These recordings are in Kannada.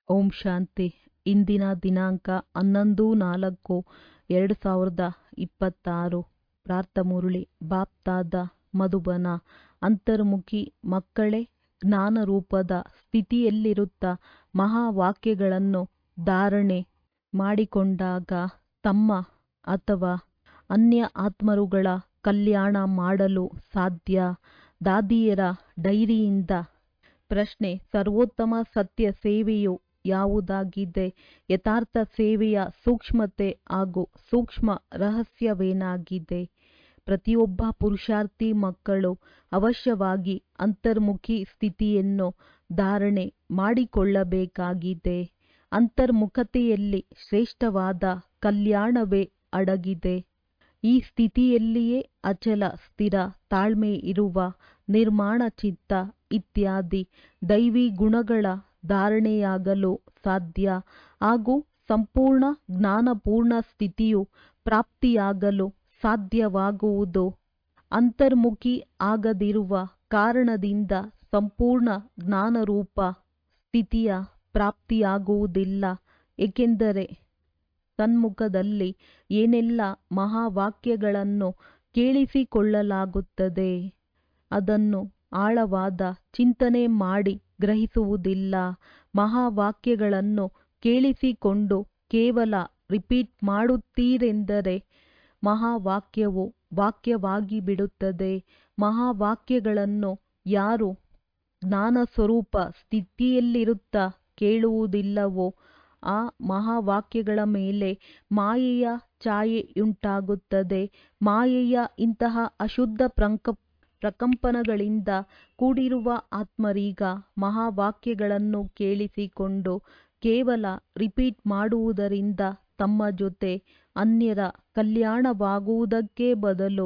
ಓಂ ಶಾಂತಿ ಇಂದಿನ ದಿನಾಂಕ ಹನ್ನೊಂದು ನಾಲ್ಕು ಎರಡು ಸಾವಿರದ ಇಪ್ಪತ್ತಾರು ಪ್ರಾರ್ಥಮುರಳಿ ಬಾಪ್ತಾದ ಮಧುಬನ ಅಂತರ್ಮುಖಿ ಮಕ್ಕಳೇ ಜ್ಞಾನರೂಪದ ಸ್ಥಿತಿಯಲ್ಲಿರುತ್ತಾ ಮಹಾವಾಕ್ಯಗಳನ್ನು ಧಾರಣೆ ಮಾಡಿಕೊಂಡಾಗ ತಮ್ಮ ಅಥವಾ ಅನ್ಯ ಆತ್ಮರುಗಳ ಕಲ್ಯಾಣ ಮಾಡಲು ಸಾಧ್ಯ ದಾದಿಯರ ಡೈರಿಯಿಂದ ಪ್ರಶ್ನೆ ಸರ್ವೋತ್ತಮ ಸತ್ಯ ಸೇವೆಯು ಯಾವುದಾಗಿದೆ ಯಥಾರ್ಥ ಸೇವೆಯ ಸೂಕ್ಷ್ಮತೆ ಹಾಗೂ ಸೂಕ್ಷ್ಮ ರಹಸ್ಯವೇನಾಗಿದೆ ಪ್ರತಿಯೊಬ್ಬ ಪುರುಷಾರ್ಥಿ ಮಕ್ಕಳು ಅವಶ್ಯವಾಗಿ ಅಂತರ್ಮುಖಿ ಸ್ಥಿತಿಯನ್ನು ಧಾರಣೆ ಮಾಡಿಕೊಳ್ಳಬೇಕಾಗಿದೆ ಅಂತರ್ಮುಖತೆಯಲ್ಲಿ ಶ್ರೇಷ್ಠವಾದ ಕಲ್ಯಾಣವೇ ಅಡಗಿದೆ ಈ ಸ್ಥಿತಿಯಲ್ಲಿಯೇ ಅಚಲ ಸ್ಥಿರ ತಾಳ್ಮೆ ಇರುವ ನಿರ್ಮಾಣ ಚಿತ್ತ ಇತ್ಯಾದಿ ದೈವಿ ಗುಣಗಳ ಧಾರಣೆಯಾಗಲು ಸಾಧ್ಯ ಹಾಗೂ ಸಂಪೂರ್ಣ ಜ್ಞಾನಪೂರ್ಣ ಸ್ಥಿತಿಯು ಪ್ರಾಪ್ತಿಯಾಗಲು ಸಾಧ್ಯವಾಗುವುದು ಅಂತರ್ಮುಖಿ ಆಗದಿರುವ ಕಾರಣದಿಂದ ಸಂಪೂರ್ಣ ಜ್ಞಾನರೂಪ ಸ್ಥಿತಿಯ ಪ್ರಾಪ್ತಿಯಾಗುವುದಿಲ್ಲ ಏಕೆಂದರೆ ಸನ್ಮುಖದಲ್ಲಿ ಏನೆಲ್ಲ ಮಹಾವಾಕ್ಯಗಳನ್ನು ಕೇಳಿಸಿಕೊಳ್ಳಲಾಗುತ್ತದೆ ಅದನ್ನು ಆಳವಾದ ಚಿಂತನೆ ಮಾಡಿ ಗ್ರಹಿಸುವುದಿಲ್ಲ ಮಹಾವಾಕ್ಯಗಳನ್ನು ಕೇಳಿಸಿಕೊಂಡು ಕೇವಲ ರಿಪೀಟ್ ಮಾಡುತ್ತೀರೆಂದರೆ ಮಹಾವಾಕ್ಯವು ವಾಕ್ಯವಾಗಿ ಬಿಡುತ್ತದೆ ಮಹಾವಾಕ್ಯಗಳನ್ನು ಯಾರು ಜ್ಞಾನಸ್ವರೂಪ ಸ್ಥಿತಿಯಲ್ಲಿರುತ್ತಾ ಕೇಳುವುದಿಲ್ಲವೋ ಆ ಮಹಾವಾಕ್ಯಗಳ ಮೇಲೆ ಮಾಯೆಯ ಛಾಯೆಯುಂಟಾಗುತ್ತದೆ ಮಾಯೆಯ ಇಂತಹ ಅಶುದ್ಧ ಪ್ರಂಕ ಪ್ರಕಂಪನಗಳಿಂದ ಕೂಡಿರುವ ಆತ್ಮರೀಗ ಮಹಾವಾಕ್ಯಗಳನ್ನು ಕೇಳಿಸಿಕೊಂಡು ಕೇವಲ ರಿಪೀಟ್ ಮಾಡುವುದರಿಂದ ತಮ್ಮ ಜೊತೆ ಅನ್ಯರ ಕಲ್ಯಾಣವಾಗುವುದಕ್ಕೆ ಬದಲು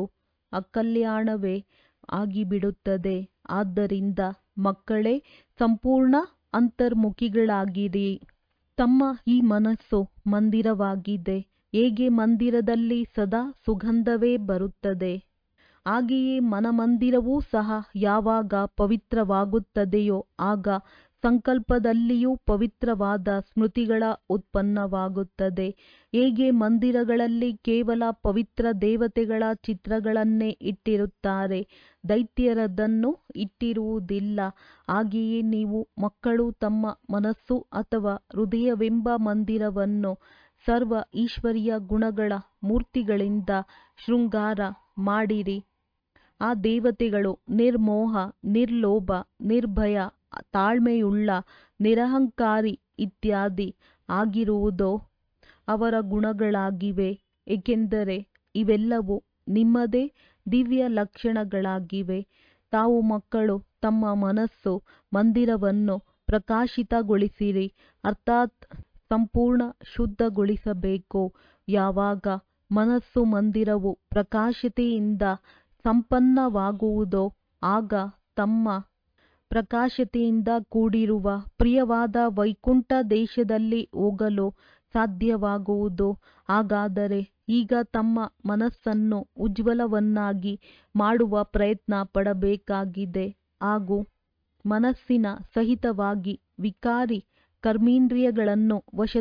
ಅಕಲ್ಯಾಣವೇ ಆಗಿಬಿಡುತ್ತದೆ ಆದ್ದರಿಂದ ಮಕ್ಕಳೇ ಸಂಪೂರ್ಣ ಅಂತರ್ಮುಖಿಗಳಾಗಿರಿ ತಮ್ಮ ಈ ಮನಸ್ಸು ಮಂದಿರವಾಗಿದೆ ಹೇಗೆ ಮಂದಿರದಲ್ಲಿ ಸದಾ ಸುಗಂಧವೇ ಬರುತ್ತದೆ ಹಾಗೆಯೇ ಮನಮಂದಿರವೂ ಸಹ ಯಾವಾಗ ಪವಿತ್ರವಾಗುತ್ತದೆಯೋ ಆಗ ಸಂಕಲ್ಪದಲ್ಲಿಯೂ ಪವಿತ್ರವಾದ ಸ್ಮೃತಿಗಳ ಉತ್ಪನ್ನವಾಗುತ್ತದೆ ಹೇಗೆ ಮಂದಿರಗಳಲ್ಲಿ ಕೇವಲ ಪವಿತ್ರ ದೇವತೆಗಳ ಚಿತ್ರಗಳನ್ನೇ ಇಟ್ಟಿರುತ್ತಾರೆ ದೈತ್ಯರದನ್ನು ಇಟ್ಟಿರುವುದಿಲ್ಲ ಹಾಗೆಯೇ ನೀವು ಮಕ್ಕಳು ತಮ್ಮ ಮನಸ್ಸು ಅಥವಾ ಹೃದಯವೆಂಬ ಮಂದಿರವನ್ನು ಸರ್ವ ಈಶ್ವರೀಯ ಗುಣಗಳ ಮೂರ್ತಿಗಳಿಂದ ಶೃಂಗಾರ ಮಾಡಿರಿ ಆ ದೇವತೆಗಳು ನಿರ್ಮೋಹ ನಿರ್ಲೋಭ ನಿರ್ಭಯ ತಾಳ್ಮೆಯುಳ್ಳ ನಿರಹಂಕಾರಿ ಇತ್ಯಾದಿ ಆಗಿರುವುದೋ ಅವರ ಗುಣಗಳಾಗಿವೆ ಏಕೆಂದರೆ ಇವೆಲ್ಲವೂ ನಿಮ್ಮದೇ ದಿವ್ಯ ಲಕ್ಷಣಗಳಾಗಿವೆ ತಾವು ಮಕ್ಕಳು ತಮ್ಮ ಮನಸ್ಸು ಮಂದಿರವನ್ನು ಪ್ರಕಾಶಿತಗೊಳಿಸಿರಿ ಅರ್ಥಾತ್ ಸಂಪೂರ್ಣ ಶುದ್ಧಗೊಳಿಸಬೇಕು ಯಾವಾಗ ಮನಸ್ಸು ಮಂದಿರವು ಪ್ರಕಾಶತೆಯಿಂದ ಸಂಪನ್ನವಾಗುವುದೋ ಆಗ ತಮ್ಮ ಪ್ರಕಾಶತೆಯಿಂದ ಕೂಡಿರುವ ಪ್ರಿಯವಾದ ವೈಕುಂಠ ದೇಶದಲ್ಲಿ ಹೋಗಲು ಸಾಧ್ಯವಾಗುವುದು ಹಾಗಾದರೆ ಈಗ ತಮ್ಮ ಮನಸ್ಸನ್ನು ಉಜ್ವಲವನ್ನಾಗಿ ಮಾಡುವ ಪ್ರಯತ್ನ ಪಡಬೇಕಾಗಿದೆ ಹಾಗೂ ಮನಸ್ಸಿನ ಸಹಿತವಾಗಿ ವಿಕಾರಿ ಕರ್ಮೇಂದ್ರಿಯಗಳನ್ನು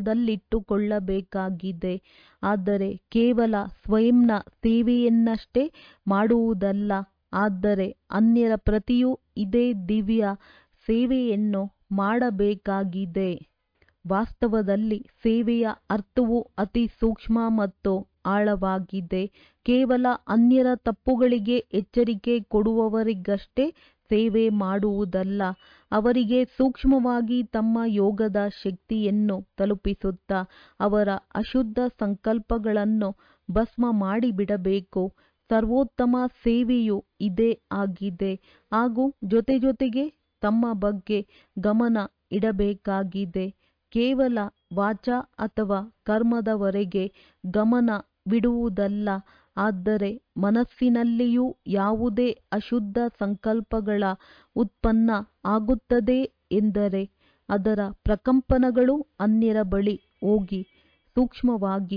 ವಶದಲ್ಲಿಟ್ಟುಕೊಳ್ಳಬೇಕಾಗಿದೆ ಆದರೆ ಕೇವಲ ಸ್ವಯಂನ ಸೇವೆಯನ್ನಷ್ಟೇ ಮಾಡುವುದಲ್ಲ ಆದರೆ ಅನ್ಯರ ಪ್ರತಿಯೂ ಇದೇ ದಿವ್ಯ ಸೇವೆಯನ್ನು ಮಾಡಬೇಕಾಗಿದೆ ವಾಸ್ತವದಲ್ಲಿ ಸೇವೆಯ ಅರ್ಥವು ಅತಿ ಸೂಕ್ಷ್ಮ ಮತ್ತು ಆಳವಾಗಿದೆ ಕೇವಲ ಅನ್ಯರ ತಪ್ಪುಗಳಿಗೆ ಎಚ್ಚರಿಕೆ ಕೊಡುವವರಿಗಷ್ಟೇ ಸೇವೆ ಮಾಡುವುದಲ್ಲ ಅವರಿಗೆ ಸೂಕ್ಷ್ಮವಾಗಿ ತಮ್ಮ ಯೋಗದ ಶಕ್ತಿಯನ್ನು ತಲುಪಿಸುತ್ತಾ ಅವರ ಅಶುದ್ಧ ಸಂಕಲ್ಪಗಳನ್ನು ಭಸ್ಮ ಮಾಡಿಬಿಡಬೇಕು ಸರ್ವೋತ್ತಮ ಸೇವೆಯು ಇದೇ ಆಗಿದೆ ಹಾಗೂ ಜೊತೆ ಜೊತೆಗೆ ತಮ್ಮ ಬಗ್ಗೆ ಗಮನ ಇಡಬೇಕಾಗಿದೆ ಕೇವಲ ವಾಚಾ ಅಥವಾ ಕರ್ಮದವರೆಗೆ ಗಮನವಿಡುವುದಲ್ಲ ಆದರೆ ಮನಸ್ಸಿನಲ್ಲಿಯೂ ಯಾವುದೇ ಅಶುದ್ಧ ಸಂಕಲ್ಪಗಳ ಉತ್ಪನ್ನ ಆಗುತ್ತದೆ ಎಂದರೆ ಅದರ ಪ್ರಕಂಪನಗಳು ಅನ್ಯರ ಬಳಿ ಹೋಗಿ ಸೂಕ್ಷ್ಮವಾಗಿ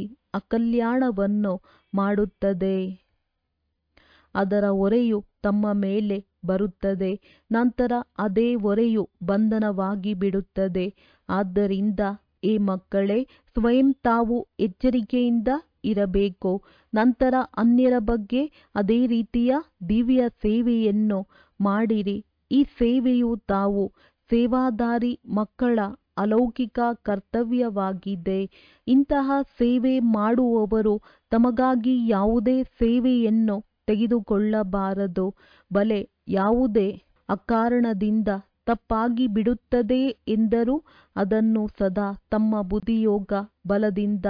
ಅಕಲ್ಯಾಣವನ್ನು ಮಾಡುತ್ತದೆ ಅದರ ಹೊರೆಯು ತಮ್ಮ ಮೇಲೆ ಬರುತ್ತದೆ ನಂತರ ಅದೇ ಹೊರೆಯು ಬಂಧನವಾಗಿ ಬಿಡುತ್ತದೆ ಆದ್ದರಿಂದ ಏ ಮಕ್ಕಳೇ ಸ್ವಯಂ ತಾವು ಎಚ್ಚರಿಕೆಯಿಂದ ಇರಬೇಕು ನಂತರ ಅನ್ಯರ ಬಗ್ಗೆ ಅದೇ ರೀತಿಯ ದಿವ್ಯ ಸೇವೆಯನ್ನು ಮಾಡಿರಿ ಈ ಸೇವೆಯು ತಾವು ಸೇವಾದಾರಿ ಮಕ್ಕಳ ಅಲೌಕಿಕ ಕರ್ತವ್ಯವಾಗಿದೆ ಇಂತಹ ಸೇವೆ ಮಾಡುವವರು ತಮಗಾಗಿ ಯಾವುದೇ ಸೇವೆಯನ್ನು ತೆಗೆದುಕೊಳ್ಳಬಾರದು ಬಲೆ ಯಾವುದೇ ಅಕಾರಣದಿಂದ ತಪ್ಪಾಗಿ ಬಿಡುತ್ತದೆ ಎಂದರೂ ಅದನ್ನು ಸದಾ ತಮ್ಮ ಬುದ್ಧಿಯೋಗ ಬಲದಿಂದ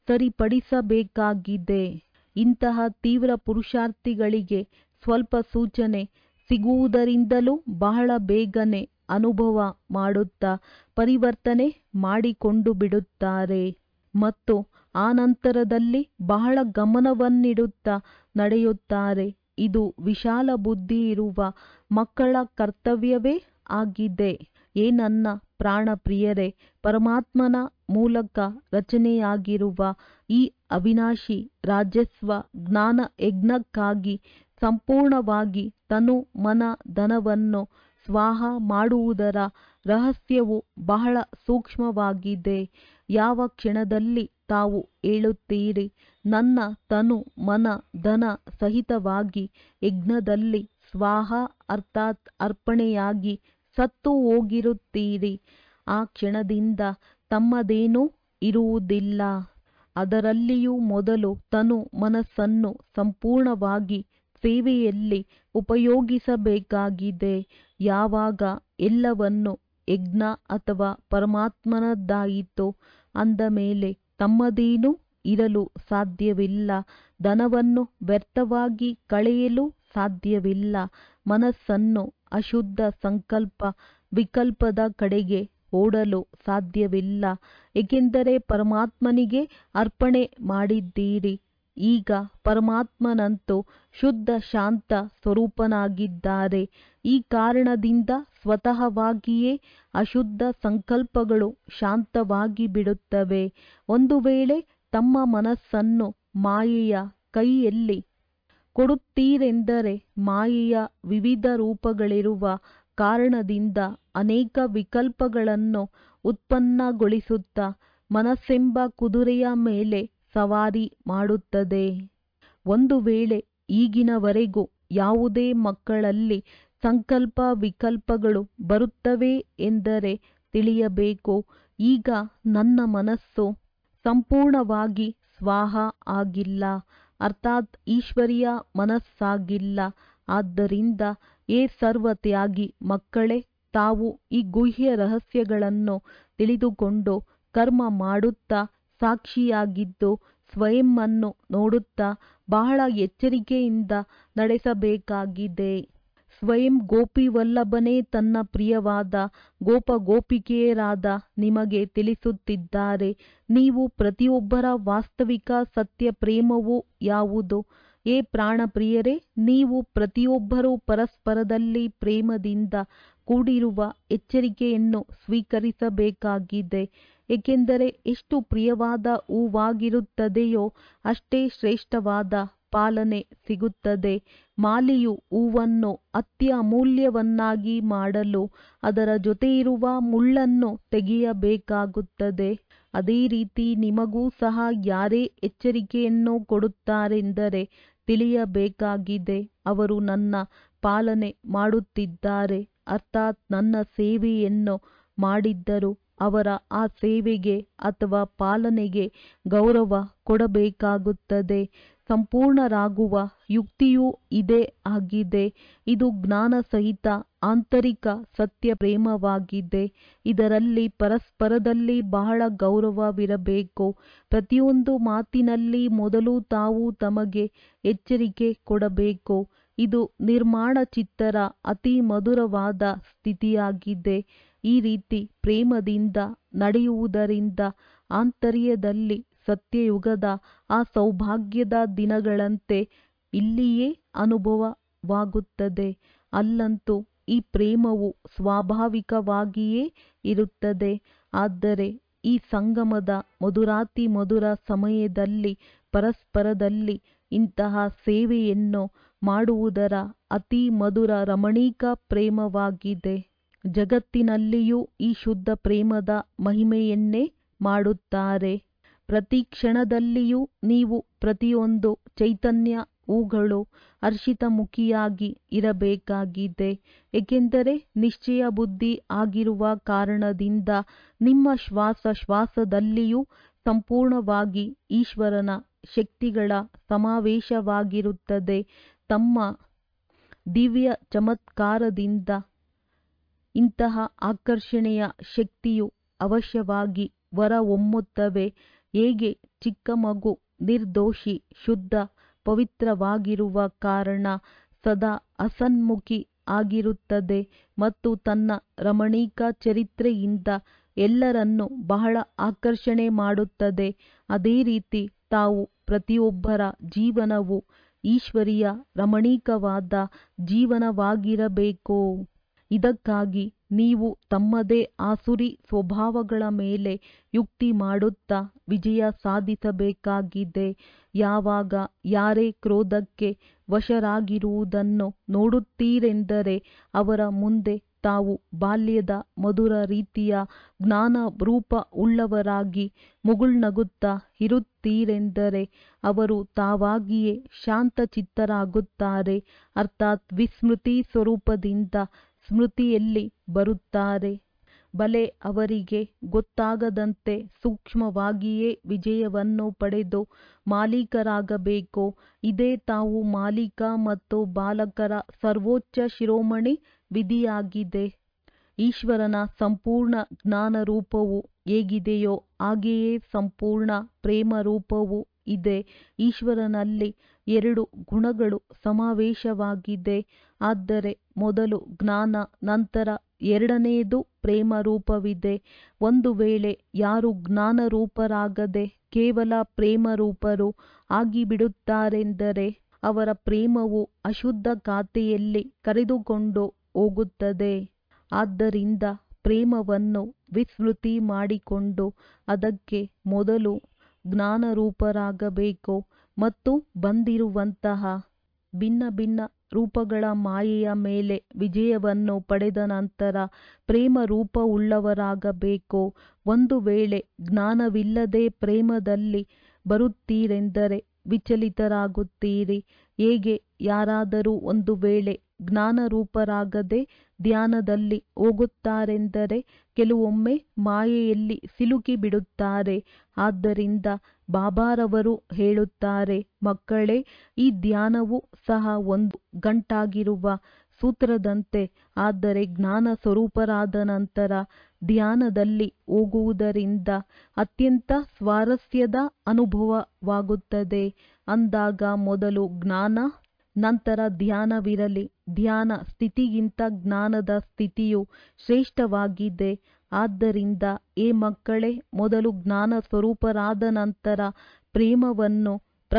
ಸರಿಪಡಿಸಬೇಕಾಗಿದೆ ಇಂತಹ ತೀವ್ರ ಪುರುಷಾರ್ಥಿಗಳಿಗೆ ಸ್ವಲ್ಪ ಸೂಚನೆ ಸಿಗುವುದರಿಂದಲೂ ಬಹಳ ಬೇಗನೆ ಅನುಭವ ಮಾಡುತ್ತಾ ಪರಿವರ್ತನೆ ಮಾಡಿಕೊಂಡು ಬಿಡುತ್ತಾರೆ ಮತ್ತು ಆನಂತರದಲ್ಲಿ ಬಹಳ ಗಮನವನ್ನಿಡುತ್ತಾ ನಡೆಯುತ್ತಾರೆ ಇದು ವಿಶಾಲ ಬುದ್ಧಿ ಇರುವ ಮಕ್ಕಳ ಕರ್ತವ್ಯವೇ ಆಗಿದೆ ಏ ನನ್ನ ಪ್ರಾಣ ಪ್ರಿಯರೇ ಪರಮಾತ್ಮನ ಮೂಲಕ ರಚನೆಯಾಗಿರುವ ಈ ಅವಿನಾಶಿ ರಾಜಸ್ವ ಜ್ಞಾನ ಯಜ್ಞಕ್ಕಾಗಿ ಸಂಪೂರ್ಣವಾಗಿ ತನು ಮನ ಧನವನ್ನು ಸ್ವಾಹ ಮಾಡುವುದರ ರಹಸ್ಯವು ಬಹಳ ಸೂಕ್ಷ್ಮವಾಗಿದೆ ಯಾವ ಕ್ಷಣದಲ್ಲಿ ತಾವು ಹೇಳುತ್ತೀರಿ ನನ್ನ ತನು ಮನ ಧನ ಸಹಿತವಾಗಿ ಯಜ್ಞದಲ್ಲಿ ಸ್ವಾಹ ಅರ್ಥಾತ್ ಅರ್ಪಣೆಯಾಗಿ ಸತ್ತು ಹೋಗಿರುತ್ತೀರಿ ಆ ಕ್ಷಣದಿಂದ ತಮ್ಮದೇನೂ ಇರುವುದಿಲ್ಲ ಅದರಲ್ಲಿಯೂ ಮೊದಲು ತನು ಮನಸ್ಸನ್ನು ಸಂಪೂರ್ಣವಾಗಿ ಸೇವೆಯಲ್ಲಿ ಉಪಯೋಗಿಸಬೇಕಾಗಿದೆ ಯಾವಾಗ ಎಲ್ಲವನ್ನು ಯಜ್ಞ ಅಥವಾ ಪರಮಾತ್ಮನದ್ದಾಯಿತು ಅಂದ ಮೇಲೆ ತಮ್ಮದೇನೂ ಇರಲು ಸಾಧ್ಯವಿಲ್ಲ ಧನವನ್ನು ವ್ಯರ್ಥವಾಗಿ ಕಳೆಯಲು ಸಾಧ್ಯವಿಲ್ಲ ಮನಸ್ಸನ್ನು ಅಶುದ್ಧ ಸಂಕಲ್ಪ ವಿಕಲ್ಪದ ಕಡೆಗೆ ಓಡಲು ಸಾಧ್ಯವಿಲ್ಲ ಏಕೆಂದರೆ ಪರಮಾತ್ಮನಿಗೆ ಅರ್ಪಣೆ ಮಾಡಿದ್ದೀರಿ ಈಗ ಪರಮಾತ್ಮನಂತೂ ಶುದ್ಧ ಶಾಂತ ಸ್ವರೂಪನಾಗಿದ್ದಾರೆ ಈ ಕಾರಣದಿಂದ ಸ್ವತಃವಾಗಿಯೇ ಅಶುದ್ಧ ಸಂಕಲ್ಪಗಳು ಶಾಂತವಾಗಿ ಬಿಡುತ್ತವೆ ಒಂದು ವೇಳೆ ತಮ್ಮ ಮನಸ್ಸನ್ನು ಮಾಯೆಯ ಕೈಯಲ್ಲಿ ಕೊಡುತ್ತೀರೆಂದರೆ ಮಾಯೆಯ ವಿವಿಧ ರೂಪಗಳಿರುವ ಕಾರಣದಿಂದ ಅನೇಕ ವಿಕಲ್ಪಗಳನ್ನು ಉತ್ಪನ್ನಗೊಳಿಸುತ್ತಾ ಮನಸ್ಸೆಂಬ ಕುದುರೆಯ ಮೇಲೆ ಸವಾರಿ ಮಾಡುತ್ತದೆ ಒಂದು ವೇಳೆ ಈಗಿನವರೆಗೂ ಯಾವುದೇ ಮಕ್ಕಳಲ್ಲಿ ಸಂಕಲ್ಪ ವಿಕಲ್ಪಗಳು ಬರುತ್ತವೆ ಎಂದರೆ ತಿಳಿಯಬೇಕು ಈಗ ನನ್ನ ಮನಸ್ಸು ಸಂಪೂರ್ಣವಾಗಿ ಸ್ವಾಹ ಆಗಿಲ್ಲ ಅರ್ಥಾತ್ ಈಶ್ವರಿಯ ಮನಸ್ಸಾಗಿಲ್ಲ ಆದ್ದರಿಂದ ಏ ಸರ್ವತ್ಯಾಗಿ ಮಕ್ಕಳೇ ತಾವು ಈ ಗುಹ್ಯ ರಹಸ್ಯಗಳನ್ನು ತಿಳಿದುಕೊಂಡು ಕರ್ಮ ಮಾಡುತ್ತಾ ಸಾಕ್ಷಿಯಾಗಿದ್ದು ಸ್ವಯಂವನ್ನು ನೋಡುತ್ತಾ ಬಹಳ ಎಚ್ಚರಿಕೆಯಿಂದ ನಡೆಸಬೇಕಾಗಿದೆ ಸ್ವಯಂ ಗೋಪಿವಲ್ಲಭನೇ ತನ್ನ ಪ್ರಿಯವಾದ ಗೋಪ ಗೋಪಿಕೆಯರಾದ ನಿಮಗೆ ತಿಳಿಸುತ್ತಿದ್ದಾರೆ ನೀವು ಪ್ರತಿಯೊಬ್ಬರ ವಾಸ್ತವಿಕ ಸತ್ಯ ಪ್ರೇಮವು ಯಾವುದು ಏ ಪ್ರಾಣಪ್ರಿಯರೇ ನೀವು ಪ್ರತಿಯೊಬ್ಬರೂ ಪರಸ್ಪರದಲ್ಲಿ ಪ್ರೇಮದಿಂದ ಕೂಡಿರುವ ಎಚ್ಚರಿಕೆಯನ್ನು ಸ್ವೀಕರಿಸಬೇಕಾಗಿದೆ ಏಕೆಂದರೆ ಎಷ್ಟು ಪ್ರಿಯವಾದ ಹೂವಾಗಿರುತ್ತದೆಯೋ ಅಷ್ಟೇ ಶ್ರೇಷ್ಠವಾದ ಪಾಲನೆ ಸಿಗುತ್ತದೆ ಮಾಲಿಯು ಹೂವನ್ನು ಅತ್ಯ ಅಮೂಲ್ಯವನ್ನಾಗಿ ಮಾಡಲು ಅದರ ಜೊತೆಯಿರುವ ಮುಳ್ಳನ್ನು ತೆಗೆಯಬೇಕಾಗುತ್ತದೆ ಅದೇ ರೀತಿ ನಿಮಗೂ ಸಹ ಯಾರೇ ಎಚ್ಚರಿಕೆಯನ್ನು ಕೊಡುತ್ತಾರೆಂದರೆ ತಿಳಿಯಬೇಕಾಗಿದೆ ಅವರು ನನ್ನ ಪಾಲನೆ ಮಾಡುತ್ತಿದ್ದಾರೆ ಅರ್ಥಾತ್ ನನ್ನ ಸೇವೆಯನ್ನು ಮಾಡಿದ್ದರು ಅವರ ಆ ಸೇವೆಗೆ ಅಥವಾ ಪಾಲನೆಗೆ ಗೌರವ ಕೊಡಬೇಕಾಗುತ್ತದೆ ಸಂಪೂರ್ಣರಾಗುವ ಯುಕ್ತಿಯೂ ಇದೇ ಆಗಿದೆ ಇದು ಜ್ಞಾನ ಸಹಿತ ಆಂತರಿಕ ಸತ್ಯ ಪ್ರೇಮವಾಗಿದೆ ಇದರಲ್ಲಿ ಪರಸ್ಪರದಲ್ಲಿ ಬಹಳ ಗೌರವವಿರಬೇಕು ಪ್ರತಿಯೊಂದು ಮಾತಿನಲ್ಲಿ ಮೊದಲು ತಾವು ತಮಗೆ ಎಚ್ಚರಿಕೆ ಕೊಡಬೇಕು ಇದು ನಿರ್ಮಾಣ ಚಿತ್ತರ ಅತಿ ಮಧುರವಾದ ಸ್ಥಿತಿಯಾಗಿದೆ ಈ ರೀತಿ ಪ್ರೇಮದಿಂದ ನಡೆಯುವುದರಿಂದ ಆಂತರ್ಯದಲ್ಲಿ ಸತ್ಯಯುಗದ ಆ ಸೌಭಾಗ್ಯದ ದಿನಗಳಂತೆ ಇಲ್ಲಿಯೇ ಅನುಭವವಾಗುತ್ತದೆ ಅಲ್ಲಂತೂ ಈ ಪ್ರೇಮವು ಸ್ವಾಭಾವಿಕವಾಗಿಯೇ ಇರುತ್ತದೆ ಆದರೆ ಈ ಸಂಗಮದ ಮಧುರಾತಿ ಮಧುರ ಸಮಯದಲ್ಲಿ ಪರಸ್ಪರದಲ್ಲಿ ಇಂತಹ ಸೇವೆಯನ್ನು ಮಾಡುವುದರ ಅತಿ ಮಧುರ ರಮಣೀಕ ಪ್ರೇಮವಾಗಿದೆ ಜಗತ್ತಿನಲ್ಲಿಯೂ ಈ ಶುದ್ಧ ಪ್ರೇಮದ ಮಹಿಮೆಯನ್ನೇ ಮಾಡುತ್ತಾರೆ ಪ್ರತಿ ಕ್ಷಣದಲ್ಲಿಯೂ ನೀವು ಪ್ರತಿಯೊಂದು ಚೈತನ್ಯ ಹೂಗಳು ಹರ್ಷಿತಮುಖಿಯಾಗಿ ಇರಬೇಕಾಗಿದೆ ಏಕೆಂದರೆ ನಿಶ್ಚಯ ಬುದ್ಧಿ ಆಗಿರುವ ಕಾರಣದಿಂದ ನಿಮ್ಮ ಶ್ವಾಸ ಶ್ವಾಸದಲ್ಲಿಯೂ ಸಂಪೂರ್ಣವಾಗಿ ಈಶ್ವರನ ಶಕ್ತಿಗಳ ಸಮಾವೇಶವಾಗಿರುತ್ತದೆ ತಮ್ಮ ದಿವ್ಯ ಚಮತ್ಕಾರದಿಂದ ಇಂತಹ ಆಕರ್ಷಣೆಯ ಶಕ್ತಿಯು ಅವಶ್ಯವಾಗಿ ಹೊರಹೊಮ್ಮುತ್ತವೆ ಹೇಗೆ ಚಿಕ್ಕ ಮಗು ನಿರ್ದೋಷಿ ಶುದ್ಧ ಪವಿತ್ರವಾಗಿರುವ ಕಾರಣ ಸದಾ ಹಸನ್ಮುಖಿ ಆಗಿರುತ್ತದೆ ಮತ್ತು ತನ್ನ ರಮಣೀಕ ಚರಿತ್ರೆಯಿಂದ ಎಲ್ಲರನ್ನೂ ಬಹಳ ಆಕರ್ಷಣೆ ಮಾಡುತ್ತದೆ ಅದೇ ರೀತಿ ತಾವು ಪ್ರತಿಯೊಬ್ಬರ ಜೀವನವು ಈಶ್ವರೀಯ ರಮಣೀಕವಾದ ಜೀವನವಾಗಿರಬೇಕು ಇದಕ್ಕಾಗಿ ನೀವು ತಮ್ಮದೇ ಆಸುರಿ ಸ್ವಭಾವಗಳ ಮೇಲೆ ಯುಕ್ತಿ ಮಾಡುತ್ತಾ ವಿಜಯ ಸಾಧಿಸಬೇಕಾಗಿದೆ ಯಾವಾಗ ಯಾರೇ ಕ್ರೋಧಕ್ಕೆ ವಶರಾಗಿರುವುದನ್ನು ನೋಡುತ್ತೀರೆಂದರೆ ಅವರ ಮುಂದೆ ತಾವು ಬಾಲ್ಯದ ಮಧುರ ರೀತಿಯ ಜ್ಞಾನ ರೂಪ ಉಳ್ಳವರಾಗಿ ಮುಗುಳ್ನಗುತ್ತಾ ಇರುತ್ತೀರೆಂದರೆ ಅವರು ತಾವಾಗಿಯೇ ಶಾಂತಚಿತ್ತರಾಗುತ್ತಾರೆ ಅರ್ಥಾತ್ ವಿಸ್ಮೃತಿ ಸ್ವರೂಪದಿಂದ ಸ್ಮೃತಿಯಲ್ಲಿ ಬರುತ್ತಾರೆ ಬಲೆ ಅವರಿಗೆ ಗೊತ್ತಾಗದಂತೆ ಸೂಕ್ಷ್ಮವಾಗಿಯೇ ವಿಜಯವನ್ನು ಪಡೆದು ಮಾಲೀಕರಾಗಬೇಕು ಇದೇ ತಾವು ಮಾಲೀಕ ಮತ್ತು ಬಾಲಕರ ಸರ್ವೋಚ್ಚ ಶಿರೋಮಣಿ ವಿಧಿಯಾಗಿದೆ ಈಶ್ವರನ ಸಂಪೂರ್ಣ ಜ್ಞಾನ ರೂಪವು ಹೇಗಿದೆಯೋ ಹಾಗೆಯೇ ಸಂಪೂರ್ಣ ಪ್ರೇಮ ರೂಪವೂ ಇದೆ ಈಶ್ವರನಲ್ಲಿ ಎರಡು ಗುಣಗಳು ಸಮಾವೇಶವಾಗಿದೆ ಆದರೆ ಮೊದಲು ಜ್ಞಾನ ನಂತರ ಎರಡನೆಯದು ಪ್ರೇಮ ರೂಪವಿದೆ ಒಂದು ವೇಳೆ ಯಾರು ಜ್ಞಾನರೂಪರಾಗದೆ ಕೇವಲ ಪ್ರೇಮರೂಪರು ಆಗಿಬಿಡುತ್ತಾರೆಂದರೆ ಅವರ ಪ್ರೇಮವು ಅಶುದ್ಧ ಖಾತೆಯಲ್ಲಿ ಕರೆದುಕೊಂಡು ಹೋಗುತ್ತದೆ ಆದ್ದರಿಂದ ಪ್ರೇಮವನ್ನು ವಿಸ್ಮೃತಿ ಮಾಡಿಕೊಂಡು ಅದಕ್ಕೆ ಮೊದಲು ಜ್ಞಾನರೂಪರಾಗಬೇಕು ಮತ್ತು ಬಂದಿರುವಂತಹ ಭಿನ್ನ ಭಿನ್ನ ರೂಪಗಳ ಮಾಯೆಯ ಮೇಲೆ ವಿಜಯವನ್ನು ಪಡೆದ ನಂತರ ಪ್ರೇಮ ರೂಪವುಳ್ಳವರಾಗಬೇಕು ಒಂದು ವೇಳೆ ಜ್ಞಾನವಿಲ್ಲದೆ ಪ್ರೇಮದಲ್ಲಿ ಬರುತ್ತೀರೆಂದರೆ ವಿಚಲಿತರಾಗುತ್ತೀರಿ ಹೇಗೆ ಯಾರಾದರೂ ಒಂದು ವೇಳೆ ಜ್ಞಾನರೂಪರಾಗದೆ ಧ್ಯಾನದಲ್ಲಿ ಹೋಗುತ್ತಾರೆಂದರೆ ಕೆಲವೊಮ್ಮೆ ಮಾಯೆಯಲ್ಲಿ ಸಿಲುಕಿಬಿಡುತ್ತಾರೆ ಆದ್ದರಿಂದ ಬಾಬಾರವರು ಹೇಳುತ್ತಾರೆ ಮಕ್ಕಳೇ ಈ ಧ್ಯಾನವು ಸಹ ಒಂದು ಗಂಟಾಗಿರುವ ಸೂತ್ರದಂತೆ ಆದರೆ ಜ್ಞಾನ ಸ್ವರೂಪರಾದ ನಂತರ ಧ್ಯಾನದಲ್ಲಿ ಹೋಗುವುದರಿಂದ ಅತ್ಯಂತ ಸ್ವಾರಸ್ಯದ ಅನುಭವವಾಗುತ್ತದೆ ಅಂದಾಗ ಮೊದಲು ಜ್ಞಾನ ನಂತರ ಧ್ಯಾನವಿರಲಿ ಧ್ಯಾನ ಸ್ಥಿತಿಗಿಂತ ಜ್ಞಾನದ ಸ್ಥಿತಿಯು ಶ್ರೇಷ್ಠವಾಗಿದೆ ಆದ್ದರಿಂದ ಏ ಮಕ್ಕಳೇ ಮೊದಲು ಜ್ಞಾನ ಸ್ವರೂಪರಾದ ನಂತರ ಪ್ರೇಮವನ್ನು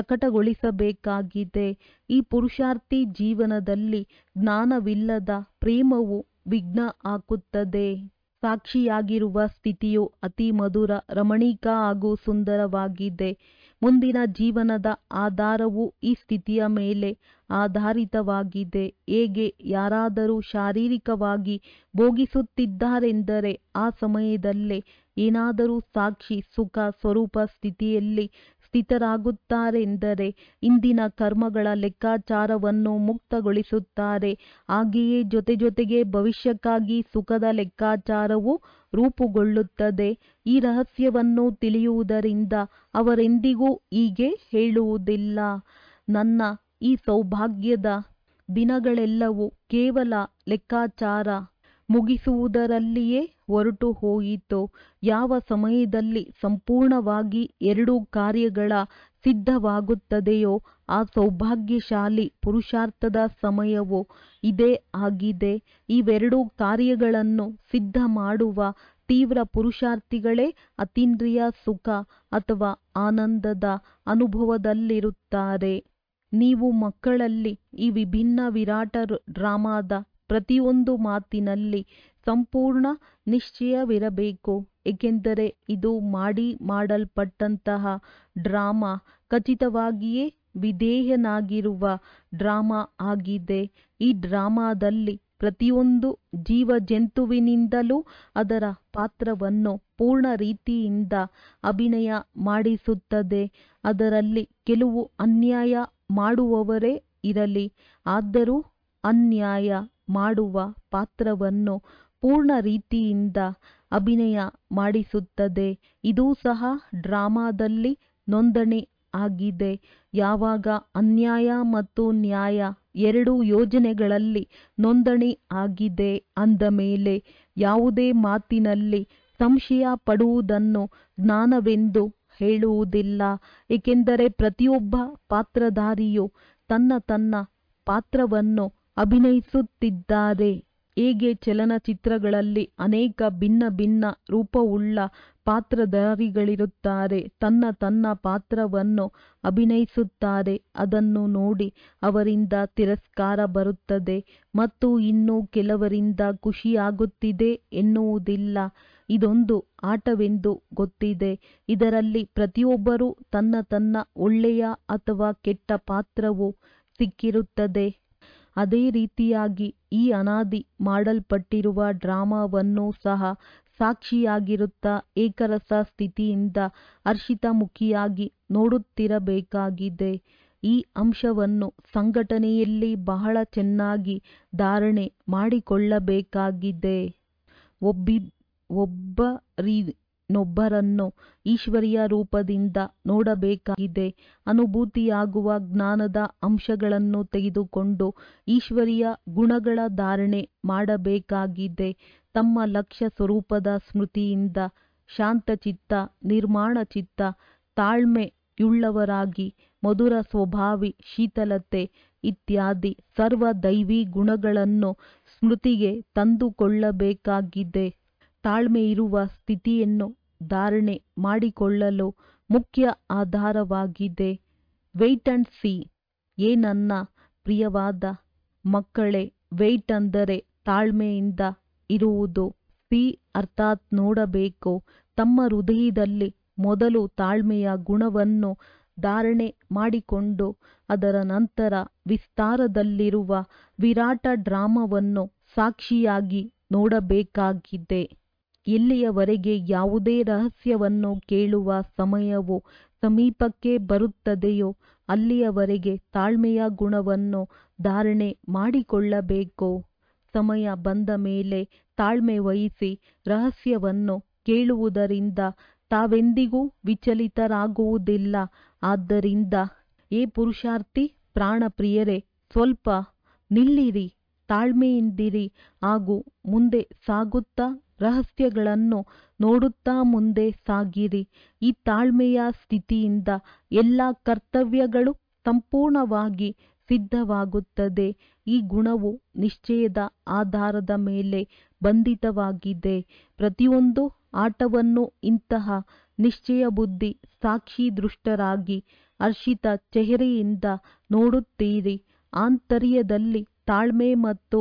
ಪ್ರಕಟಗೊಳಿಸಬೇಕಾಗಿದೆ ಈ ಪುರುಷಾರ್ಥಿ ಜೀವನದಲ್ಲಿ ಜ್ಞಾನವಿಲ್ಲದ ಪ್ರೇಮವು ವಿಘ್ನ ಹಾಕುತ್ತದೆ ಸಾಕ್ಷಿಯಾಗಿರುವ ಸ್ಥಿತಿಯು ಅತಿ ಮಧುರ ರಮಣೀಕ ಹಾಗೂ ಸುಂದರವಾಗಿದೆ ಮುಂದಿನ ಜೀವನದ ಆಧಾರವು ಈ ಸ್ಥಿತಿಯ ಮೇಲೆ ಆಧಾರಿತವಾಗಿದೆ ಹೇಗೆ ಯಾರಾದರೂ ಶಾರೀರಿಕವಾಗಿ ಭೋಗಿಸುತ್ತಿದ್ದಾರೆಂದರೆ ಆ ಸಮಯದಲ್ಲೇ ಏನಾದರೂ ಸಾಕ್ಷಿ ಸುಖ ಸ್ವರೂಪ ಸ್ಥಿತಿಯಲ್ಲಿ ಸ್ಥಿತರಾಗುತ್ತಾರೆಂದರೆ ಇಂದಿನ ಕರ್ಮಗಳ ಲೆಕ್ಕಾಚಾರವನ್ನು ಮುಕ್ತಗೊಳಿಸುತ್ತಾರೆ ಹಾಗೆಯೇ ಜೊತೆ ಜೊತೆಗೆ ಭವಿಷ್ಯಕ್ಕಾಗಿ ಸುಖದ ಲೆಕ್ಕಾಚಾರವು ರೂಪುಗೊಳ್ಳುತ್ತದೆ ಈ ರಹಸ್ಯವನ್ನು ತಿಳಿಯುವುದರಿಂದ ಅವರೆಂದಿಗೂ ಹೀಗೆ ಹೇಳುವುದಿಲ್ಲ ನನ್ನ ಈ ಸೌಭಾಗ್ಯದ ದಿನಗಳೆಲ್ಲವೂ ಕೇವಲ ಲೆಕ್ಕಾಚಾರ ಮುಗಿಸುವುದರಲ್ಲಿಯೇ ಹೊರಟು ಹೋಯಿತು ಯಾವ ಸಮಯದಲ್ಲಿ ಸಂಪೂರ್ಣವಾಗಿ ಎರಡೂ ಕಾರ್ಯಗಳ ಸಿದ್ಧವಾಗುತ್ತದೆಯೋ ಆ ಸೌಭಾಗ್ಯಶಾಲಿ ಪುರುಷಾರ್ಥದ ಸಮಯವು ಇದೇ ಆಗಿದೆ ಇವೆರಡೂ ಕಾರ್ಯಗಳನ್ನು ಸಿದ್ಧ ಮಾಡುವ ತೀವ್ರ ಪುರುಷಾರ್ಥಿಗಳೇ ಅತೀಂದ್ರಿಯ ಸುಖ ಅಥವಾ ಆನಂದದ ಅನುಭವದಲ್ಲಿರುತ್ತಾರೆ ನೀವು ಮಕ್ಕಳಲ್ಲಿ ಈ ವಿಭಿನ್ನ ವಿರಾಟ ಡ್ರಾಮಾದ ಪ್ರತಿಯೊಂದು ಮಾತಿನಲ್ಲಿ ಸಂಪೂರ್ಣ ನಿಶ್ಚಯವಿರಬೇಕು ಏಕೆಂದರೆ ಇದು ಮಾಡಿ ಮಾಡಲ್ಪಟ್ಟಂತಹ ಡ್ರಾಮಾ ಖಚಿತವಾಗಿಯೇ ವಿಧೇಯನಾಗಿರುವ ಡ್ರಾಮಾ ಆಗಿದೆ ಈ ಡ್ರಾಮಾದಲ್ಲಿ ಪ್ರತಿಯೊಂದು ಜೀವಜಂತುವಿನಿಂದಲೂ ಅದರ ಪಾತ್ರವನ್ನು ಪೂರ್ಣ ರೀತಿಯಿಂದ ಅಭಿನಯ ಮಾಡಿಸುತ್ತದೆ ಅದರಲ್ಲಿ ಕೆಲವು ಅನ್ಯಾಯ ಮಾಡುವವರೇ ಇರಲಿ ಆದರೂ ಅನ್ಯಾಯ ಮಾಡುವ ಪಾತ್ರವನ್ನು ಪೂರ್ಣ ರೀತಿಯಿಂದ ಅಭಿನಯ ಮಾಡಿಸುತ್ತದೆ ಇದೂ ಸಹ ಡ್ರಾಮಾದಲ್ಲಿ ನೋಂದಣಿ ಆಗಿದೆ ಯಾವಾಗ ಅನ್ಯಾಯ ಮತ್ತು ನ್ಯಾಯ ಎರಡೂ ಯೋಜನೆಗಳಲ್ಲಿ ನೋಂದಣಿ ಆಗಿದೆ ಅಂದ ಮೇಲೆ ಯಾವುದೇ ಮಾತಿನಲ್ಲಿ ಸಂಶಯ ಪಡುವುದನ್ನು ಜ್ಞಾನವೆಂದು ಹೇಳುವುದಿಲ್ಲ ಏಕೆಂದರೆ ಪ್ರತಿಯೊಬ್ಬ ಪಾತ್ರಧಾರಿಯು ತನ್ನ ತನ್ನ ಪಾತ್ರವನ್ನು ಅಭಿನಯಿಸುತ್ತಿದ್ದಾರೆ ಹೇಗೆ ಚಲನಚಿತ್ರಗಳಲ್ಲಿ ಅನೇಕ ಭಿನ್ನ ಭಿನ್ನ ರೂಪವುಳ್ಳ ಪಾತ್ರಧಾರಿಗಳಿರುತ್ತಾರೆ ತನ್ನ ತನ್ನ ಪಾತ್ರವನ್ನು ಅಭಿನಯಿಸುತ್ತಾರೆ ಅದನ್ನು ನೋಡಿ ಅವರಿಂದ ತಿರಸ್ಕಾರ ಬರುತ್ತದೆ ಮತ್ತು ಇನ್ನು ಕೆಲವರಿಂದ ಖುಷಿಯಾಗುತ್ತಿದೆ ಎನ್ನುವುದಿಲ್ಲ ಇದೊಂದು ಆಟವೆಂದು ಗೊತ್ತಿದೆ ಇದರಲ್ಲಿ ಪ್ರತಿಯೊಬ್ಬರೂ ತನ್ನ ತನ್ನ ಒಳ್ಳೆಯ ಅಥವಾ ಕೆಟ್ಟ ಪಾತ್ರವು ಸಿಕ್ಕಿರುತ್ತದೆ ಅದೇ ರೀತಿಯಾಗಿ ಈ ಅನಾದಿ ಮಾಡಲ್ಪಟ್ಟಿರುವ ಡ್ರಾಮಾವನ್ನು ಸಹ ಸಾಕ್ಷಿಯಾಗಿರುತ್ತಾ ಏಕರಸ ಸ್ಥಿತಿಯಿಂದ ಹರ್ಷಿತಮುಖಿಯಾಗಿ ನೋಡುತ್ತಿರಬೇಕಾಗಿದೆ ಈ ಅಂಶವನ್ನು ಸಂಘಟನೆಯಲ್ಲಿ ಬಹಳ ಚೆನ್ನಾಗಿ ಧಾರಣೆ ಮಾಡಿಕೊಳ್ಳಬೇಕಾಗಿದೆ ಒಬ್ಬಿ ಒಬ್ಬರಿನೊಬ್ಬರನ್ನು ಈಶ್ವರೀಯ ರೂಪದಿಂದ ನೋಡಬೇಕಾಗಿದೆ ಅನುಭೂತಿಯಾಗುವ ಜ್ಞಾನದ ಅಂಶಗಳನ್ನು ತೆಗೆದುಕೊಂಡು ಈಶ್ವರೀಯ ಗುಣಗಳ ಧಾರಣೆ ಮಾಡಬೇಕಾಗಿದೆ ತಮ್ಮ ಲಕ್ಷ್ಯ ಸ್ವರೂಪದ ಸ್ಮೃತಿಯಿಂದ ಶಾಂತಚಿತ್ತ ನಿರ್ಮಾಣಚಿತ್ತ ತಾಳ್ಮೆಯುಳ್ಳವರಾಗಿ ಮಧುರ ಸ್ವಭಾವಿ ಶೀತಲತೆ ಇತ್ಯಾದಿ ಸರ್ವ ದೈವಿ ಗುಣಗಳನ್ನು ಸ್ಮೃತಿಗೆ ತಂದುಕೊಳ್ಳಬೇಕಾಗಿದೆ ತಾಳ್ಮೆಯಿರುವ ಸ್ಥಿತಿಯನ್ನು ಧಾರಣೆ ಮಾಡಿಕೊಳ್ಳಲು ಮುಖ್ಯ ಆಧಾರವಾಗಿದೆ ವೇಟ್ ಅಂಡ್ ಸಿ ಏ ನನ್ನ ಪ್ರಿಯವಾದ ಮಕ್ಕಳೇ ವೇಟ್ ಅಂದರೆ ತಾಳ್ಮೆಯಿಂದ ಇರುವುದು ಸಿ ಅರ್ಥಾತ್ ನೋಡಬೇಕು ತಮ್ಮ ಹೃದಯದಲ್ಲಿ ಮೊದಲು ತಾಳ್ಮೆಯ ಗುಣವನ್ನು ಧಾರಣೆ ಮಾಡಿಕೊಂಡು ಅದರ ನಂತರ ವಿಸ್ತಾರದಲ್ಲಿರುವ ವಿರಾಟ ಡ್ರಾಮವನ್ನು ಸಾಕ್ಷಿಯಾಗಿ ನೋಡಬೇಕಾಗಿದೆ ಎಲ್ಲಿಯವರೆಗೆ ಯಾವುದೇ ರಹಸ್ಯವನ್ನು ಕೇಳುವ ಸಮಯವು ಸಮೀಪಕ್ಕೆ ಬರುತ್ತದೆಯೋ ಅಲ್ಲಿಯವರೆಗೆ ತಾಳ್ಮೆಯ ಗುಣವನ್ನು ಧಾರಣೆ ಮಾಡಿಕೊಳ್ಳಬೇಕು ಸಮಯ ಬಂದ ಮೇಲೆ ತಾಳ್ಮೆ ವಹಿಸಿ ರಹಸ್ಯವನ್ನು ಕೇಳುವುದರಿಂದ ತಾವೆಂದಿಗೂ ವಿಚಲಿತರಾಗುವುದಿಲ್ಲ ಆದ್ದರಿಂದ ಏ ಪುರುಷಾರ್ಥಿ ಪ್ರಾಣಪ್ರಿಯರೇ ಸ್ವಲ್ಪ ನಿಲ್ಲಿರಿ ತಾಳ್ಮೆಯಿಂದಿರಿ ಹಾಗೂ ಮುಂದೆ ಸಾಗುತ್ತಾ ರಹಸ್ಯಗಳನ್ನು ನೋಡುತ್ತಾ ಮುಂದೆ ಸಾಗಿರಿ ಈ ತಾಳ್ಮೆಯ ಸ್ಥಿತಿಯಿಂದ ಎಲ್ಲ ಕರ್ತವ್ಯಗಳು ಸಂಪೂರ್ಣವಾಗಿ ಸಿದ್ಧವಾಗುತ್ತದೆ ಈ ಗುಣವು ನಿಶ್ಚಯದ ಆಧಾರದ ಮೇಲೆ ಬಂಧಿತವಾಗಿದೆ ಪ್ರತಿಯೊಂದು ಆಟವನ್ನು ಇಂತಹ ನಿಶ್ಚಯ ಬುದ್ಧಿ ಸಾಕ್ಷಿ ದೃಷ್ಟರಾಗಿ ಹರ್ಷಿತ ಚೆಹರೆಯಿಂದ ನೋಡುತ್ತೀರಿ ಆಂತರ್ಯದಲ್ಲಿ ತಾಳ್ಮೆ ಮತ್ತು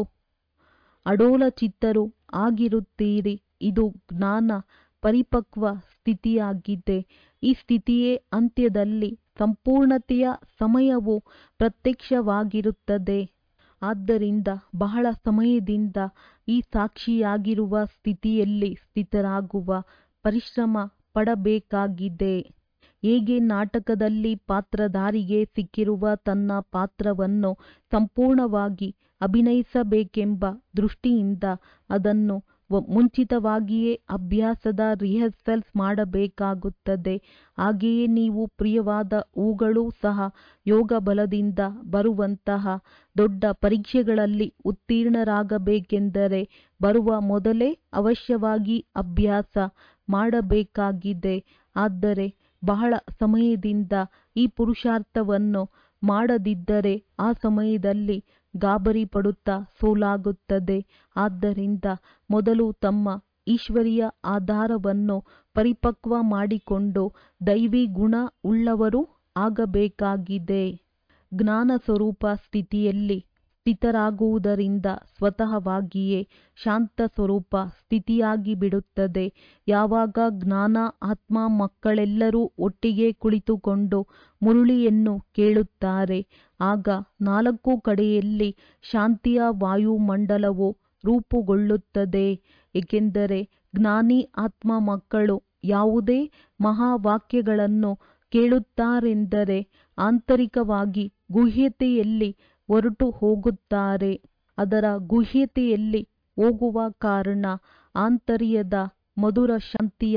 ಅಡೋಲಚಿತ್ತರು ಆಗಿರುತ್ತೀರಿ ಇದು ಜ್ಞಾನ ಪರಿಪಕ್ವ ಸ್ಥಿತಿಯಾಗಿದೆ ಈ ಸ್ಥಿತಿಯೇ ಅಂತ್ಯದಲ್ಲಿ ಸಂಪೂರ್ಣತೆಯ ಸಮಯವು ಪ್ರತ್ಯಕ್ಷವಾಗಿರುತ್ತದೆ ಆದ್ದರಿಂದ ಬಹಳ ಸಮಯದಿಂದ ಈ ಸಾಕ್ಷಿಯಾಗಿರುವ ಸ್ಥಿತಿಯಲ್ಲಿ ಸ್ಥಿತರಾಗುವ ಪರಿಶ್ರಮ ಪಡಬೇಕಾಗಿದೆ ಹೇಗೆ ನಾಟಕದಲ್ಲಿ ಪಾತ್ರಧಾರಿಗೆ ಸಿಕ್ಕಿರುವ ತನ್ನ ಪಾತ್ರವನ್ನು ಸಂಪೂರ್ಣವಾಗಿ ಅಭಿನಯಿಸಬೇಕೆಂಬ ದೃಷ್ಟಿಯಿಂದ ಅದನ್ನು ಮುಂಚಿತವಾಗಿಯೇ ಅಭ್ಯಾಸದ ರಿಹರ್ಸಲ್ಸ್ ಮಾಡಬೇಕಾಗುತ್ತದೆ ಹಾಗೆಯೇ ನೀವು ಪ್ರಿಯವಾದ ಹೂಗಳೂ ಸಹ ಯೋಗ ಬಲದಿಂದ ಬರುವಂತಹ ದೊಡ್ಡ ಪರೀಕ್ಷೆಗಳಲ್ಲಿ ಉತ್ತೀರ್ಣರಾಗಬೇಕೆಂದರೆ ಬರುವ ಮೊದಲೇ ಅವಶ್ಯವಾಗಿ ಅಭ್ಯಾಸ ಮಾಡಬೇಕಾಗಿದೆ ಆದರೆ ಬಹಳ ಸಮಯದಿಂದ ಈ ಪುರುಷಾರ್ಥವನ್ನು ಮಾಡದಿದ್ದರೆ ಆ ಸಮಯದಲ್ಲಿ ಗಾಬರಿ ಪಡುತ್ತಾ ಸೋಲಾಗುತ್ತದೆ ಆದ್ದರಿಂದ ಮೊದಲು ತಮ್ಮ ಈಶ್ವರೀಯ ಆಧಾರವನ್ನು ಪರಿಪಕ್ವ ಮಾಡಿಕೊಂಡು ದೈವಿ ಗುಣ ಉಳ್ಳವರು ಆಗಬೇಕಾಗಿದೆ ಜ್ಞಾನ ಸ್ವರೂಪ ಸ್ಥಿತಿಯಲ್ಲಿ ಸ್ಥಿತರಾಗುವುದರಿಂದ ಸ್ವತಃವಾಗಿಯೇ ಶಾಂತ ಸ್ವರೂಪ ಸ್ಥಿತಿಯಾಗಿ ಬಿಡುತ್ತದೆ ಯಾವಾಗ ಜ್ಞಾನ ಆತ್ಮ ಮಕ್ಕಳೆಲ್ಲರೂ ಒಟ್ಟಿಗೆ ಕುಳಿತುಕೊಂಡು ಮುರುಳಿಯನ್ನು ಕೇಳುತ್ತಾರೆ ಆಗ ನಾಲ್ಕು ಕಡೆಯಲ್ಲಿ ಶಾಂತಿಯ ವಾಯುಮಂಡಲವು ರೂಪುಗೊಳ್ಳುತ್ತದೆ ಏಕೆಂದರೆ ಜ್ಞಾನಿ ಆತ್ಮ ಮಕ್ಕಳು ಯಾವುದೇ ಮಹಾವಾಕ್ಯಗಳನ್ನು ಕೇಳುತ್ತಾರೆಂದರೆ ಆಂತರಿಕವಾಗಿ ಗುಹ್ಯತೆಯಲ್ಲಿ ಹೊರಟು ಹೋಗುತ್ತಾರೆ ಅದರ ಗುಹ್ಯತೆಯಲ್ಲಿ ಹೋಗುವ ಕಾರಣ ಆಂತರ್ಯದ ಮಧುರ ಶಾಂತಿಯ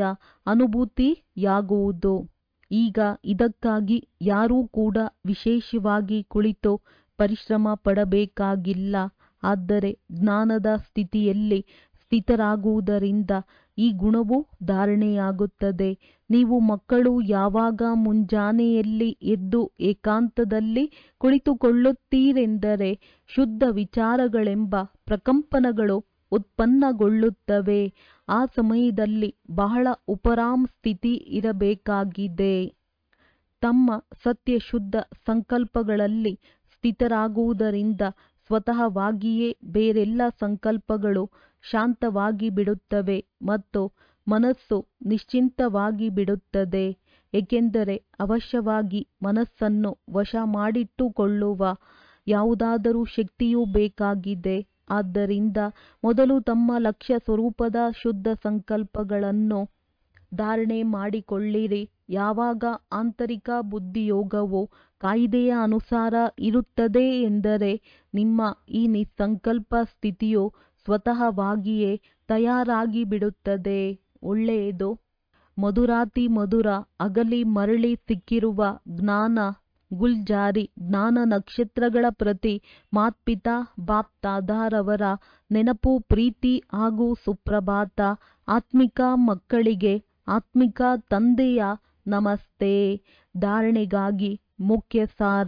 ಅನುಭೂತಿಯಾಗುವುದು ಈಗ ಇದಕ್ಕಾಗಿ ಯಾರೂ ಕೂಡ ವಿಶೇಷವಾಗಿ ಕುಳಿತು ಪರಿಶ್ರಮ ಪಡಬೇಕಾಗಿಲ್ಲ ಆದರೆ ಜ್ಞಾನದ ಸ್ಥಿತಿಯಲ್ಲಿ ಸ್ಥಿತರಾಗುವುದರಿಂದ ಈ ಗುಣವು ಧಾರಣೆಯಾಗುತ್ತದೆ ನೀವು ಮಕ್ಕಳು ಯಾವಾಗ ಮುಂಜಾನೆಯಲ್ಲಿ ಎದ್ದು ಏಕಾಂತದಲ್ಲಿ ಕುಳಿತುಕೊಳ್ಳುತ್ತೀರೆಂದರೆ ಶುದ್ಧ ವಿಚಾರಗಳೆಂಬ ಪ್ರಕಂಪನಗಳು ಉತ್ಪನ್ನಗೊಳ್ಳುತ್ತವೆ ಆ ಸಮಯದಲ್ಲಿ ಬಹಳ ಉಪರಾಮ್ ಸ್ಥಿತಿ ಇರಬೇಕಾಗಿದೆ ತಮ್ಮ ಸತ್ಯ ಶುದ್ಧ ಸಂಕಲ್ಪಗಳಲ್ಲಿ ಸ್ಥಿತರಾಗುವುದರಿಂದ ಸ್ವತಃವಾಗಿಯೇ ಬೇರೆಲ್ಲ ಸಂಕಲ್ಪಗಳು ಶಾಂತವಾಗಿ ಬಿಡುತ್ತವೆ ಮತ್ತು ಮನಸ್ಸು ನಿಶ್ಚಿಂತವಾಗಿ ಬಿಡುತ್ತದೆ ಏಕೆಂದರೆ ಅವಶ್ಯವಾಗಿ ಮನಸ್ಸನ್ನು ವಶ ಮಾಡಿಟ್ಟುಕೊಳ್ಳುವ ಯಾವುದಾದರೂ ಶಕ್ತಿಯೂ ಬೇಕಾಗಿದೆ ಆದ್ದರಿಂದ ಮೊದಲು ತಮ್ಮ ಲಕ್ಷ್ಯ ಸ್ವರೂಪದ ಶುದ್ಧ ಸಂಕಲ್ಪಗಳನ್ನು ಧಾರಣೆ ಮಾಡಿಕೊಳ್ಳಿರಿ ಯಾವಾಗ ಆಂತರಿಕ ಬುದ್ಧಿಯೋಗವು ಕಾಯಿದೆಯ ಅನುಸಾರ ಇರುತ್ತದೆ ಎಂದರೆ ನಿಮ್ಮ ಈ ನಿಸ್ಸಂಕಲ್ಪ ಸ್ಥಿತಿಯು ಸ್ವತಃವಾಗಿಯೇ ತಯಾರಾಗಿ ಬಿಡುತ್ತದೆ ಒಳ್ಳೆಯದು ಮಧುರಾತಿ ಮಧುರ ಅಗಲಿ ಮರಳಿ ಸಿಕ್ಕಿರುವ ಜ್ಞಾನ ಗುಲ್ಜಾರಿ ಜ್ಞಾನ ನಕ್ಷತ್ರಗಳ ಪ್ರತಿ ಮಾತ್ಪಿತಾ ಬಾಪ್ತಾದಾರವರ ನೆನಪು ಪ್ರೀತಿ ಹಾಗೂ ಸುಪ್ರಭಾತ ಆತ್ಮಿಕ ಮಕ್ಕಳಿಗೆ ಆತ್ಮಿಕ ತಂದೆಯ ನಮಸ್ತೆ ಧಾರಣೆಗಾಗಿ ಮುಖ್ಯ ಸಾರ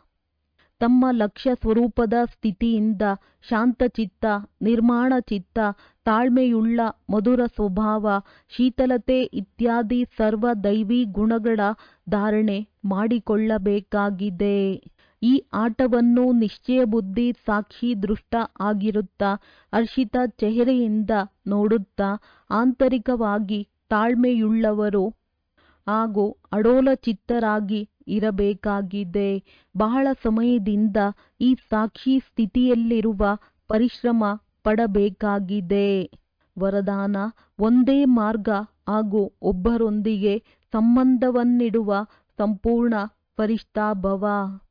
ತಮ್ಮ ಲಕ್ಷ್ಯ ಸ್ವರೂಪದ ಸ್ಥಿತಿಯಿಂದ ಶಾಂತಚಿತ್ತ ನಿರ್ಮಾಣ ಚಿತ್ತ ತಾಳ್ಮೆಯುಳ್ಳ ಮಧುರ ಸ್ವಭಾವ ಶೀತಲತೆ ಇತ್ಯಾದಿ ಸರ್ವ ದೈವಿ ಗುಣಗಳ ಧಾರಣೆ ಮಾಡಿಕೊಳ್ಳಬೇಕಾಗಿದೆ ಈ ಆಟವನ್ನು ನಿಶ್ಚಯ ಬುದ್ಧಿ ಸಾಕ್ಷಿ ದೃಷ್ಟ ಆಗಿರುತ್ತಾ ಹರ್ಷಿತ ಚೆಹರೆಯಿಂದ ನೋಡುತ್ತಾ ಆಂತರಿಕವಾಗಿ ತಾಳ್ಮೆಯುಳ್ಳವರು ಹಾಗೂ ಅಡೋಲ ಚಿತ್ತರಾಗಿ ಇರಬೇಕಾಗಿದೆ ಬಹಳ ಸಮಯದಿಂದ ಈ ಸಾಕ್ಷಿ ಸ್ಥಿತಿಯಲ್ಲಿರುವ ಪರಿಶ್ರಮ ಪಡಬೇಕಾಗಿದೆ ವರದಾನ ಒಂದೇ ಮಾರ್ಗ ಹಾಗೂ ಒಬ್ಬರೊಂದಿಗೆ ಸಂಬಂಧವನ್ನಿಡುವ ಸಂಪೂರ್ಣ ಫರಿಷ್ಠಾಭವ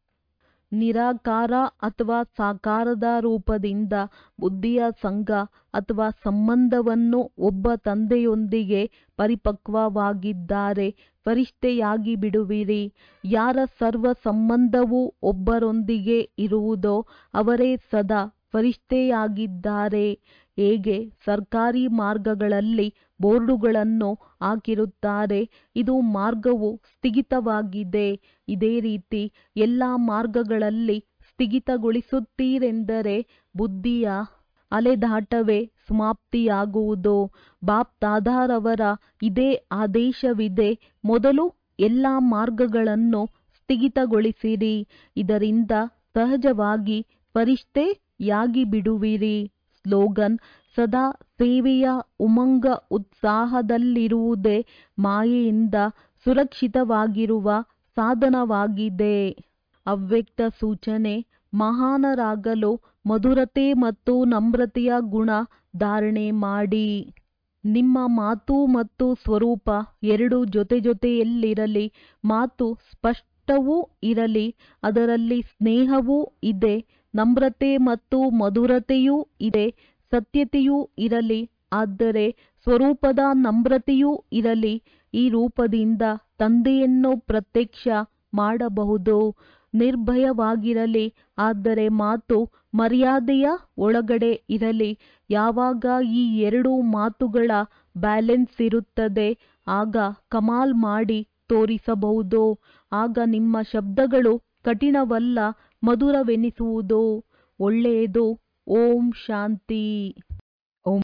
ನಿರಾಕಾರ ಅಥವಾ ಸಾಕಾರದ ರೂಪದಿಂದ ಬುದ್ಧಿಯ ಸಂಘ ಅಥವಾ ಸಂಬಂಧವನ್ನು ಒಬ್ಬ ತಂದೆಯೊಂದಿಗೆ ಪರಿಪಕ್ವವಾಗಿದ್ದಾರೆ ಫರಿಷ್ಠೆಯಾಗಿ ಬಿಡುವಿರಿ ಯಾರ ಸರ್ವ ಸಂಬಂಧವೂ ಒಬ್ಬರೊಂದಿಗೆ ಇರುವುದೋ ಅವರೇ ಸದಾ ಫರಿಷ್ಠೆಯಾಗಿದ್ದಾರೆ ಹೇಗೆ ಸರ್ಕಾರಿ ಮಾರ್ಗಗಳಲ್ಲಿ ಬೋರ್ಡುಗಳನ್ನು ಹಾಕಿರುತ್ತಾರೆ ಇದು ಮಾರ್ಗವು ಸ್ಥಗಿತವಾಗಿದೆ ಇದೇ ರೀತಿ ಎಲ್ಲ ಮಾರ್ಗಗಳಲ್ಲಿ ಸ್ಥಗಿತಗೊಳಿಸುತ್ತೀರೆಂದರೆ ಬುದ್ಧಿಯ ಅಲೆದಾಟವೇ ಸಮಾಪ್ತಿಯಾಗುವುದು ಬಾಪ್ ದಾದಾರವರ ಇದೇ ಆದೇಶವಿದೆ ಮೊದಲು ಎಲ್ಲ ಮಾರ್ಗಗಳನ್ನು ಸ್ಥಗಿತಗೊಳಿಸಿರಿ ಇದರಿಂದ ಸಹಜವಾಗಿ ಫರಿಷ್ಠೆಯಾಗಿ ಬಿಡುವಿರಿ ಸ್ಲೋಗನ್ ಸದಾ ಸೇವೆಯ ಉಮಂಗ ಉತ್ಸಾಹದಲ್ಲಿರುವುದೇ ಮಾಯೆಯಿಂದ ಸುರಕ್ಷಿತವಾಗಿರುವ ಸಾಧನವಾಗಿದೆ ಅವ್ಯಕ್ತ ಸೂಚನೆ ಮಹಾನರಾಗಲು ಮಧುರತೆ ಮತ್ತು ನಮ್ರತೆಯ ಗುಣ ಧಾರಣೆ ಮಾಡಿ ನಿಮ್ಮ ಮಾತು ಮತ್ತು ಸ್ವರೂಪ ಎರಡು ಜೊತೆ ಜೊತೆಯಲ್ಲಿರಲಿ ಮಾತು ಸ್ಪಷ್ಟವೂ ಇರಲಿ ಅದರಲ್ಲಿ ಸ್ನೇಹವೂ ಇದೆ ನಮ್ರತೆ ಮತ್ತು ಮಧುರತೆಯೂ ಇದೆ ಸತ್ಯತೆಯೂ ಇರಲಿ ಆದರೆ ಸ್ವರೂಪದ ನಮ್ರತೆಯೂ ಇರಲಿ ಈ ರೂಪದಿಂದ ತಂದೆಯನ್ನು ಪ್ರತ್ಯಕ್ಷ ಮಾಡಬಹುದು ನಿರ್ಭಯವಾಗಿರಲಿ ಆದರೆ ಮಾತು ಮರ್ಯಾದೆಯ ಒಳಗಡೆ ಇರಲಿ ಯಾವಾಗ ಈ ಎರಡು ಮಾತುಗಳ ಬ್ಯಾಲೆನ್ಸ್ ಇರುತ್ತದೆ ಆಗ ಕಮಾಲ್ ಮಾಡಿ ತೋರಿಸಬಹುದು ಆಗ ನಿಮ್ಮ ಶಬ್ದಗಳು ಕಠಿಣವಲ್ಲ ಮಧುರವೆನಿಸುವುದು ಒಳ್ಳೆಯದು ಓಂ ಶಾಂತಿ